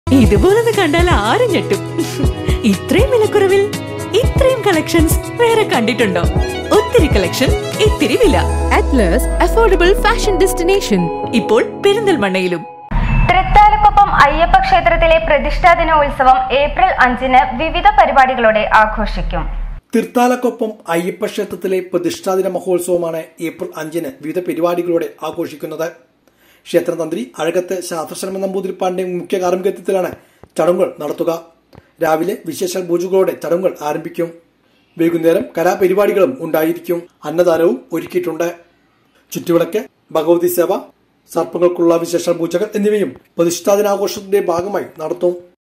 ഇതുപോലൊന്ന് കണ്ടാൽ ആരും ഞെട്ടും ഇത്രയും വിലക്കുറവിൽ ഇത്രയും കളക്ഷൻസ് വേറെ കണ്ടിട്ടുണ്ടോ ഒത്തിരി കളക്ഷൻ ഇത്തിരി വില Atlas Affordable Fashion Destination. ഇപ്പോൾ പെരിന്തൽമണ്ണയിലും തൃത്താലക്കൊപ്പം അയ്യപ്പ ക്ഷേത്രത്തിലെ പ്രതിഷ്ഠാ ദിനോത്സവം ഏപ്രിൽ അഞ്ചിന് വിവിധ പരിപാടികളോടെ ആഘോഷിക്കും തീർത്ഥാലക്കൊപ്പം അയ്യപ്പ ക്ഷേത്രത്തിലെ പ്രതിഷ്ഠാദിന മഹോത്സവമാണ് ഏപ്രിൽ അഞ്ചിന് വിവിധ പരിപാടികളോടെ ആഘോഷിക്കുന്നത് ക്ഷേത്രതന്ത്രി അഴകത്ത് ശാസ്ത്രശർമ്മ നമ്പൂതിരിപ്പാടിന്റെ മുഖ്യ കാർമ്മികത്വത്തിലാണ് ചടങ്ങുകൾ നടത്തുക രാവിലെ വിശേഷ പൂജകളോടെ ചടങ്ങുകൾ ആരംഭിക്കും വൈകുന്നേരം കലാപരിപാടികളും ഉണ്ടായിരിക്കും അന്നദാനവും ഒരുക്കിയിട്ടുണ്ട് ചുറ്റുവിളക്ക് ഭഗവതി സേവ സർപ്പങ്ങൾക്കുള്ള വിശേഷ പൂജകൾ എന്നിവയും പ്രതിഷ്ഠാദിനാഘോഷത്തിന്റെ ഭാഗമായി നടത്തും